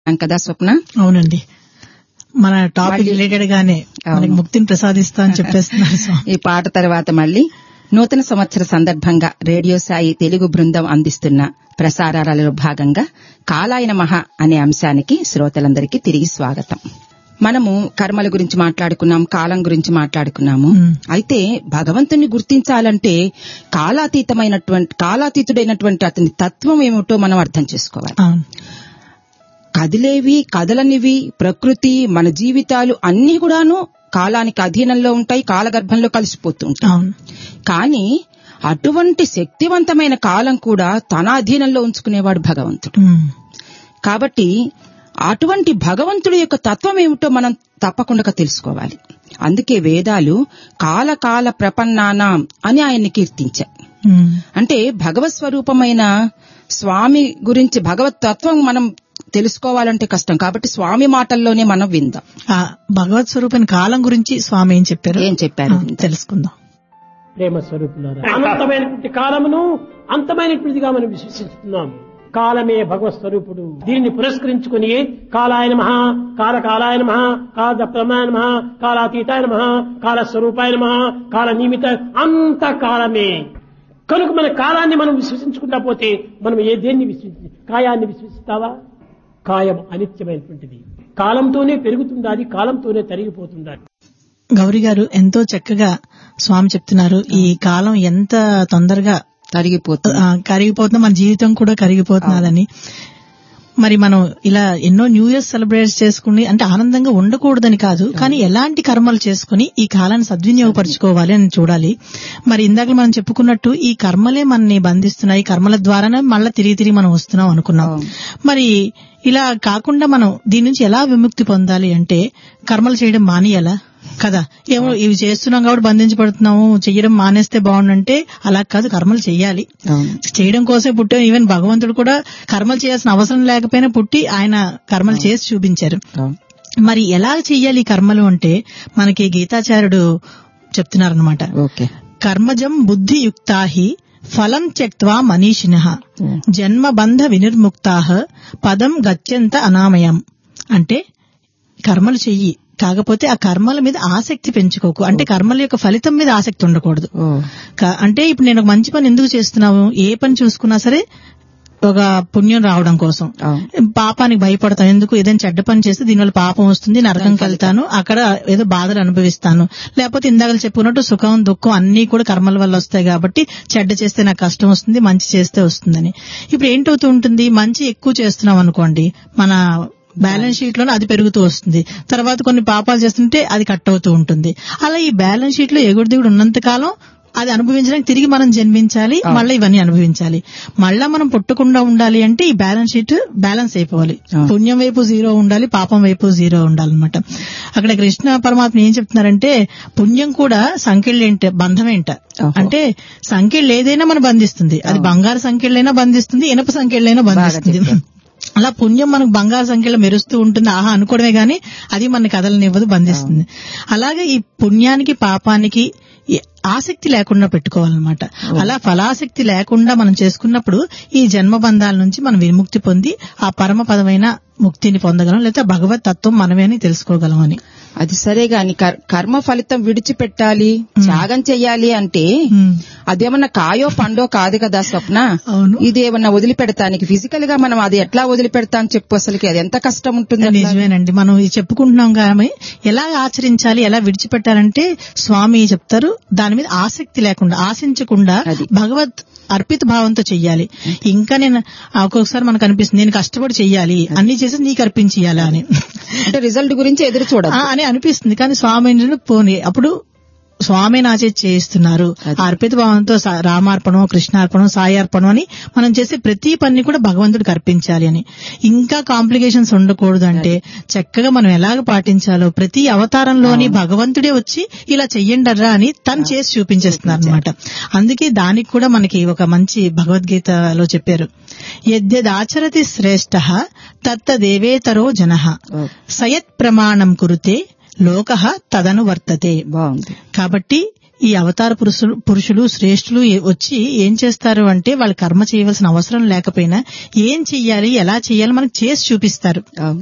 కదా స్వప్న అవునండి మన టాపిక్ మళ్ళీ- రిలేటెడ్ గానే మనకి అవును. ముక్తిని ప్రసాదిస్తా అని చెప్పేస్తున్నారు స్వామి ఈ పాట తర్వాత మళ్ళీ నూతన సంవత్సర సందర్భంగా రేడియో సాయి తెలుగు బృందం అందిస్తున్న ప్రసారాలలో భాగంగా కాలాయన మహా అనే అంశానికి శ్రోతలందరికీ తిరిగి స్వాగతం మనము కర్మల గురించి మాట్లాడుకున్నాం కాలం గురించి మాట్లాడుకున్నాము మ్మ్. అయితే భగవంతుని గుర్తించాలంటే కాలాతీతమైనటువంటి కాలాతీతుడైనటువంటి అతని తత్వం ఏమిటో మనం అర్థం చేసుకోవాలి అవును కదిలేవి కదలనివి ప్రకృతి మన జీవితాలు అన్ని కూడాను కాలానికి అధీనంలో ఉంటాయి కాలగర్భంలో కలిసిపోతూ ఉంటాయి అవును కానీ అటువంటి శక్తివంతమైన కాలం కూడా తన అధీనంలో ఉంచుకునేవాడు భగవంతుడు ఉమ్. కాబట్టి అటువంటి భగవంతుడి యొక్క తత్వం ఏమిటో మనం తప్పకుండా తెలుసుకోవాలి అందుకే వేదాలు కాలకాల ప్రపన్నానాం అని ఆయన్ని కీర్తించాయి ఉమ్. అంటే భగవత్ స్వరూపమైన స్వామి గురించి భగవత్ తత్వం మనం తెలుసుకోవాలంటే కష్టం కాబట్టి స్వామి మాటల్లోనే మనం విందాం ఆ భగవత్ స్వరూపమైన కాలం గురించి స్వామి ఏం చెప్పారు ఏం చెప్పారు ఆ, తెలుసుకుందాం ప్రేమ స్వరూపులారా అనంతమైనటువంటి కాలమును అంతమైనటువంటిదిగా మనం విశ్వసిస్తున్నాం కాలమే భగవత్ స్వరూపుడు దీనిని పురస్కరించుకుని కాలాయన మహా కాల కాలాయన మహా కాల ప్రమాయ మహా కాలాతీతాయ మహా కాల స్వరూపాయ మహా కాల నియమిత అంత కాలమే కనుక మన కాలాన్ని మనం విశ్వసించుకుంటా పోతే మనం ఏ దేన్ని విశ్వసి కాయాన్ని విశ్వసిస్తావా కాయం అనిత్యమైనటువంటిది కాలంతోనే పెరుగుతుండాలి కాలంతోనే తరిగిపోతుండాలి గౌరీ గారు ఎంతో చక్కగా స్వామి చెప్తున్నారు ఈ కాలం ఎంత తొందరగా తరిగిపోతుంది ఆ, కరిగిపోతున్నా మన జీవితం కూడా కరిగిపోతున్నదని మరి మనం ఇలా ఎన్నో న్యూ ఇయర్ సెలబ్రేట్ చేసుకుని అంటే ఆనందంగా ఉండకూడదని కాదు కానీ ఎలాంటి కర్మలు చేసుకుని ఈ కాలాన్ని సద్వినియోగపరచుకోవాలి అని చూడాలి మరి ఇందాక మనం చెప్పుకున్నట్టు ఈ కర్మలే మనని బంధిస్తున్నాయి ఈ కర్మల ద్వారానే మళ్ళీ తిరిగి తిరిగి మనం వస్తున్నాం అనుకున్నాం అవును. మరి ఇలా కాకుండా మనం దీని నుంచి ఎలా విముక్తి పొందాలి అంటే కర్మలు చేయడం మానేయాలా కదా ఏమో ఇవి చేస్తున్నాం కాబట్టి బంధించబడుతున్నాము చెయ్యడం మానేస్తే బాగుండంటే అలా కాదు కర్మలు చెయ్యాలి అవును. చేయడం కోసమే పుట్టాం ఈవెన్ భగవంతుడు కూడా కర్మలు చేయాల్సిన అవసరం లేకపోయినా పుట్టి ఆయన కర్మలు చేసి చూపించారు అవును. మరి ఎలా చెయ్యాలి ఈ కర్మలు అంటే మనకి గీతాచార్యుడు చెప్తున్నారనమాట ఓకే కర్మజం బుద్ధియుక్తాహి ఫలం త్యక్వా మనీషిణ జన్మ బంధ వినిర్ముక్తా పదం గత్యంత అనామయం అంటే కర్మలు చెయ్యి కాకపోతే ఆ కర్మల మీద ఆసక్తి పెంచుకోకు అంటే కర్మల యొక్క ఫలితం మీద ఆసక్తి ఉండకూడదు ఓ క- అంటే ఇప్పుడు నేను ఒక మంచి పని ఎందుకు చేస్తున్నావు ఏ పని చూసుకున్నా సరే ఒక పుణ్యం రావడం కోసం అవును. పాపానికి భయపడతాను ఎందుకు ఏదైనా చెడ్డ పని చేస్తే దీనివల్ల పాపం వస్తుంది నరకంకి వెళ్తాను అక్కడ ఏదో బాధలు అనుభవిస్తాను లేకపోతే ఇందాక చెప్పుకున్నట్టు సుఖం దుఃఖం అన్ని కూడా కర్మల వల్ల వస్తాయి కాబట్టి చెడ్డ చేస్తే నాకు కష్టం వస్తుంది మంచి చేస్తే వస్తుందని ఇప్పుడు ఏంటవుతూ ఉంటుంది మంచి ఎక్కువ చేస్తున్నాం అనుకోండి మన బ్యాలెన్స్ షీట్ లో అది పెరుగుతూ వస్తుంది తర్వాత కొన్ని పాపాలు చేస్తుంటే అది కట్ అవుతూ ఉంటుంది అలా ఈ బ్యాలెన్స్ షీట్ లో ఎగుడు దిగుడు ఉన్నంత కాలం అది అనుభవించడానికి తిరిగి మనం జన్మించాలి మళ్ళీ ఇవన్నీ అనుభవించాలి మళ్ళా మనం పుట్టకుండా ఉండాలి అంటే ఈ బ్యాలెన్స్ షీట్ బ్యాలెన్స్ అయిపోవాలి అవును. పుణ్యం వైపు జీరో ఉండాలి పాపం వైపు జీరో ఉండాలన్నమాట అక్కడ కృష్ణ పరమాత్మ ఏం చెప్తున్నారంటే పుణ్యం కూడా సంఖ్యలేంట బంధమేంట ఓహో. అంటే సంఖ్యలు ఏదైనా మనం బంధిస్తుంది అది బంగారు సంఖ్యలైనా బంధిస్తుంది ఇనప సంఖ్యలైనా బంధిస్తుంది చెప్పారు. అలా పుణ్యం మనకు బంగారు సంఖ్యలో మెరుస్తూ ఉంటుంది ఆహా అనుకోవడమే గాని అది మన కథలనివ్వదు బంధిస్తుంది అలాగే ఈ పుణ్యానికి పాపానికి ఈ ఆసక్తి లేకుండా పెట్టుకోవాలన్నమాట అలా ఫలాసక్తి లేకుండా మనం చేసుకున్నప్పుడు ఈ జన్మ బంధాల నుంచి మనం విముక్తి పొంది ఆ పరమ పదమైన ముక్తిని పొందగలం లేదా భగవత్ తత్వం మనమే అని తెలుసుకోగలం అని అది సరే గాని కర్- కర్మ ఫలితం విడిచిపెట్టాలి త్యాగం చెయ్యాలి అంటే ఉమ్. అదేమన్నా కాయో పండో కాదు కదా స్వప్న అవును. ఇది ఏమన్నా వదిలిపెడతానికి ఫిజికల్ గా మనం అది ఎట్లా వదిలిపెడతాం చెప్పు అసలుకి అది ఎంత కష్టం ఉంటుంది అట్లా? నిజమేనండి మనం ఇది చెప్పుకుంటున్నాం కానీ ఎలా ఆచరించాలి ఎలా విడిచిపెట్టాలంటే స్వామి చెప్తారు దాని మీద ఆసక్తి లేకుండా ఆశించకుండా అది. భగవత్ అర్పిత భావంతో చెయ్యాలి ఇంకా నేను ఆ, ఒక్కొక్కసారి మనకు అనిపిస్తుంది నేను కష్టపడి చెయ్యాలి అన్ని చేసి నీకు అర్పించేయాలా అని అంటే రిజల్ట్ గురించి ఎదురు చూడదు ఆ, అని అనిపిస్తుంది కానీ స్వామి ఏంటంటే పోనీ అప్పుడు స్వామి నా చేతి చేయిస్తున్నారు అది. ఆ అర్పిత భావంతో సా- రామార్పణం కృష్ణార్పణం సాయి అర్పణం అని మనం చేసే ప్రతి పని కూడా భగవంతుడికి అర్పించాలి అని ఇంకా కాంప్లికేషన్స్ ఉండకూడదు అంటే చక్కగా మనం ఎలాగ పాటించాలో ప్రతి అవతారంలోని భగవంతుడే వచ్చి ఇలా చెయ్యండర్రా అని తను చేసి చూపించేస్తున్నారు అనమాట అందుకే దానికి కూడా మనకి ఒక మంచి భగవద్గీతలో చెప్పారు యద్యదాచరతి శ్రేష్ఠ తత్తదేవేతరో జన ఓ, సయత్ ప్రమాణం కురుతే లోక తదను వర్తతే బాగుంది కాబట్టి ఈ అవతార పురుషులు పురుషులు శ్రేష్ఠులు ఏ- వచ్చి ఏం చేస్తారు అంటే వాళ్ళు కర్మ చేయవలసిన అవసరం లేకపోయినా ఏం చెయ్యాలి ఎలా చెయ్యాలి మనకు చేసి చూపిస్తారు అవును